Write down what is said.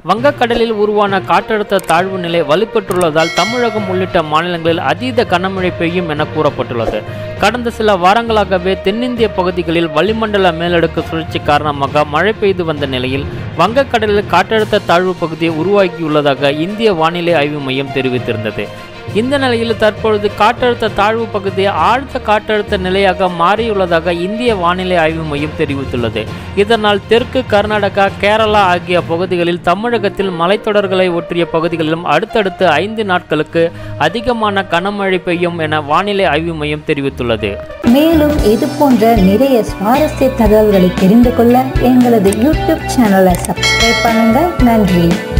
வங்கக்கடலில் உருவான காற்றழுத்த தாழ்வு நிலை வலுப்பெற்றுள்ளதால் தமிழகம் உள்ளிட்ட மாநிலங்களில் அதீத கனமழை பெய்யும் என கூறப்பட்டுள்ளது கடந்த சில வாரங்களாகவே தென்னிந்திய பகுதிகளில் வளிமண்டல மேலடுக்கு சுழற்சி காரணமாக மழை பெய்து வந்த நிலையில் வங்கக்கடலில் காற்றழுத்த தாழ்வு பகுதி உருவாகியுள்ளதாக இந்திய வானிலை ஆய்வு மையம் தெரிவித்திருந்தது இந்த நிலையில் தற்பொழுது காற்றழுத்த தாழ்வு பகுதி ஆழ்ந்த காற்றழுத்த நிலையாக மாறியுள்ளதாக இந்திய வானிலை ஆய்வு மையம் தெரிவித்துள்ளது இதனால் தெற்கு கர்நாடகா கேரளா ஆகிய பகுதிகளில் தமிழகத்தில் மலைத்தொடர்களை ஒற்றிய பகுதிகளிலும் அடுத்தடுத்து ஐந்து நாட்களுக்கு அதிகமான கனமழை பெய்யும் என வானிலை ஆய்வு மையம் தெரிவித்துள்ளது மேலும் இது போன்ற நிறைய சுவாரஸ்ய தகவல்களை தெரிந்து கொள்ள எங்களது யூடியூப் சேனலை சப்ஸ்கிரைப் பண்ணுங்க நன்றி